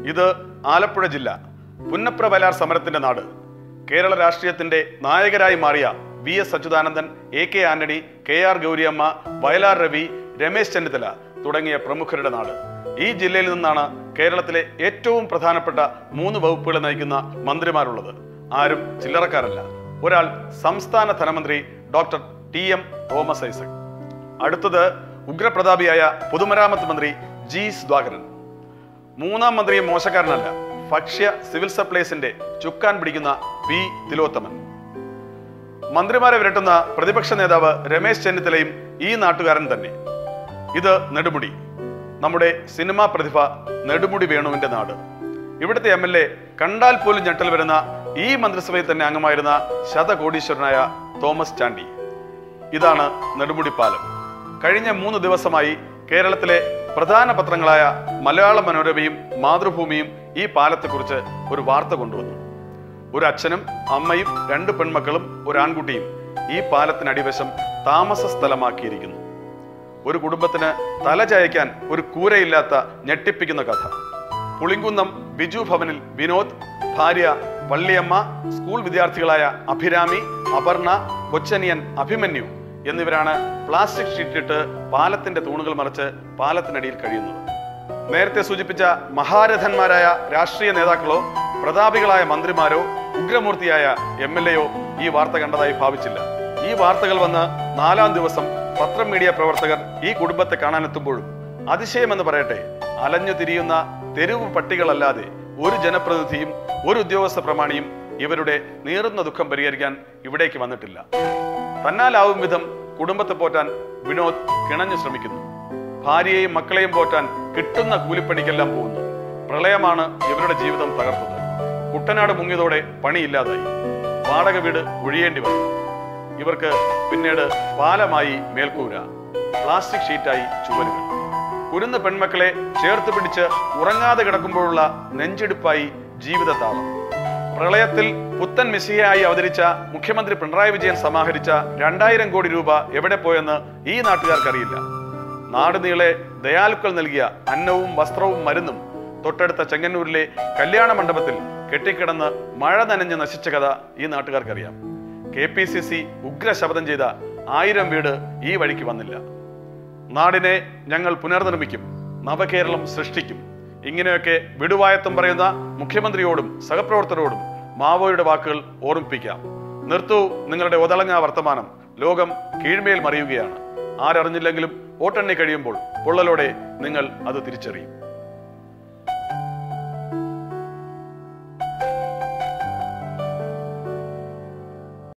ഇത് ആലപ്പുഴ ജില്ല പുന്നപ്ര വയലാർ സമരത്തിന്റെ നാട് കേരള രാഷ്ട്രീയത്തിന്റെ നായകരായി മാറിയ V S Achuthanandan A K Antony K R Gouriamma Vayalar Ravi Ramesh Chennithala തുടങ്ങിയ പ്രമുഖരുടെ നാട് ഈ ജില്ലയിൽ നിന്നാണ് കേരളത്തിലെ ഏറ്റവും പ്രധാനപ്പെട്ട മൂന്ന് വകുപ്പുകളെ നയിക്കുന്ന മന്ത്രിമാരുള്ളത് ആരും ചില്ലറക്കാരല്ല ഒരാൾ സംസ്ഥാന ധനമന്ത്രി doctor T M Thomas Isaac അടുത്തത് ഉഗ്രപ്രതാപിയായ പൊതുമരാമത്ത് മന്ത്രി ജി സുധാകരൻ മൂന്നാം മന്ത്രിയും മോശക്കാരനല്ല ഭക്ഷ്യ സിവിൽ സപ്ലൈസിന്റെ ചുക്കാൻ പിടിക്കുന്ന പി തിലോത്തമൻ മന്ത്രിമാരെ വിരട്ടുന്ന പ്രതിപക്ഷ നേതാവ് രമേശ് ചെന്നിത്തലയും ഈ നാട്ടുകാരൻ തന്നെ ഇത് നെടുമുടി നമ്മുടെ സിനിമാ പ്രതിഭ നെടുമുടി വേണുവിന്റെ നാട് ഇവിടുത്തെ എം എൽ എ കണ്ടാൽ പോലും ഞെട്ടൽ വരുന്ന ഈ മന്ത്രിസഭയിൽ തന്നെ അംഗമായിരുന്ന ശതകോടീശ്വരനായ തോമസ് ചാണ്ടി ഇതാണ് നെടുമുടി പാലം കഴിഞ്ഞ മൂന്ന് ദിവസമായി കേരളത്തിലെ പ്രധാന പത്രങ്ങളായ മലയാള മനോരമയും മാതൃഭൂമിയും ഈ പാലത്തെക്കുറിച്ച് ഒരു വാർത്ത കൊണ്ടുവന്നു ഒരു അച്ഛനും അമ്മയും രണ്ട് പെൺമക്കളും ഒരു ആൺകുട്ടിയും ഈ പാലത്തിനടിവശം താമസ സ്ഥലമാക്കിയിരിക്കുന്നു ഒരു കുടുംബത്തിന് തല ചായക്കാൻ ഒരു കൂരയില്ലാത്ത ഞെട്ടിപ്പിക്കുന്ന കഥ പുളിങ്കുന്നം ബിജു ഭവനിൽ വിനോദ് ഭാര്യ വള്ളിയമ്മ സ്കൂൾ വിദ്യാർത്ഥികളായ അഭിരാമി അപർണ കൊച്ചനിയൻ അഭിമന്യു എന്നിവരാണ് പ്ലാസ്റ്റിക് ഷീറ്റിട്ട് പാലത്തിന്റെ തൂണുകൾ മറച്ച് പാലത്തിനടിയിൽ കഴിയുന്നത് നേരത്തെ സൂചിപ്പിച്ച മഹാരഥന്മാരായ രാഷ്ട്രീയ നേതാക്കളോ പ്രതാപികളായ മന്ത്രിമാരോ ഉഗ്രമൂർത്തിയായ എം എൽ എയോ ഈ വാർത്ത കണ്ടതായി ഭാവിച്ചില്ല ഈ വാർത്തകൾ വന്ന് നാലാം ദിവസം പത്രം മീഡിയ പ്രവർത്തകർ ഈ കുടുംബത്തെ കാണാനെത്തുമ്പോഴും അതിശയമെന്ന് പറയട്ടെ അലഞ്ഞു തിരിയുന്ന തെരുവ് പട്ടികളല്ലാതെ ഒരു ജനപ്രതിനിധിയും ഒരു ഉദ്യോഗസ്ഥ പ്രമാണിയും ഇവരുടെ നീറുന്ന ദുഃഖം പരിഹരിക്കാൻ ഇവിടേക്ക് വന്നിട്ടില്ല തന്നാലാവും വിധം കുടുംബത്തെ പോറ്റാൻ വിനോദ് കിണഞ്ഞു ശ്രമിക്കുന്നു ഭാര്യയെയും മക്കളെയും പോറ്റാൻ കിട്ടുന്ന കൂലിപ്പണിക്കെല്ലാം പോകുന്നു പ്രളയമാണ് ഇവരുടെ ജീവിതം തകർത്തത് കുട്ടനാട് മുങ്ങിയതോടെ പണിയില്ലാതായി വാടക വീട് ഒഴിയേണ്ടി വന്നു ഇവർക്ക് പിന്നീട് പാലമായി മേൽക്കൂര പ്ലാസ്റ്റിക് ഷീറ്റായി ചുവരുകൾ കുരുന്ന പെൺമക്കളെ ചേർത്ത് പിടിച്ച് ഉറങ്ങാതെ കിടക്കുമ്പോഴുള്ള നെഞ്ചെടുപ്പായി ജീവിതത്താളം പ്രളയത്തിൽ പുത്തൻ മെസ്സിയായി അവതരിച്ച മുഖ്യമന്ത്രി പിണറായി വിജയൻ സമാഹരിച്ച രണ്ടായിരം കോടി രൂപ എവിടെ പോയെന്ന് ഈ നാട്ടുകാർക്കറിയില്ല നാട് നീളെ ദയാലുക്കൾ നൽകിയ അന്നവും വസ്ത്രവും മരുന്നും തൊട്ടടുത്ത ചെങ്ങന്നൂരിലെ കല്യാണ മണ്ഡപത്തിൽ കെട്ടിക്കിടന്ന് മഴ നനഞ്ഞ് നശിച്ച കഥ ഈ നാട്ടുകാർക്കറിയാം കെ പി സി സി ഉഗ്ര ശപഥം ചെയ്ത ആയിരം വീട് ഈ വഴിക്ക് വന്നില്ല നാടിനെ ഞങ്ങൾ പുനർനിർമ്മിക്കും നവകേരളം സൃഷ്ടിക്കും ഇങ്ങനെയൊക്കെ വിടുവായത്വം പറയുന്ന മുഖ്യമന്ത്രിയോടും സഹപ്രവർത്തകരോടും മാവോയുടെ വാക്കുകൾ ഓർമ്മിപ്പിക്കാം നിർത്തൂ നിങ്ങളുടെ ഒതളങ്ങ വർത്തമാനം ലോകം കീഴ്മേൽ മറിയുകയാണ് ആരറിഞ്ഞില്ലെങ്കിലും വോട്ടെണ്ണി കഴിയുമ്പോൾ പൊള്ളലോടെ നിങ്ങൾ അത് തിരിച്ചറിയും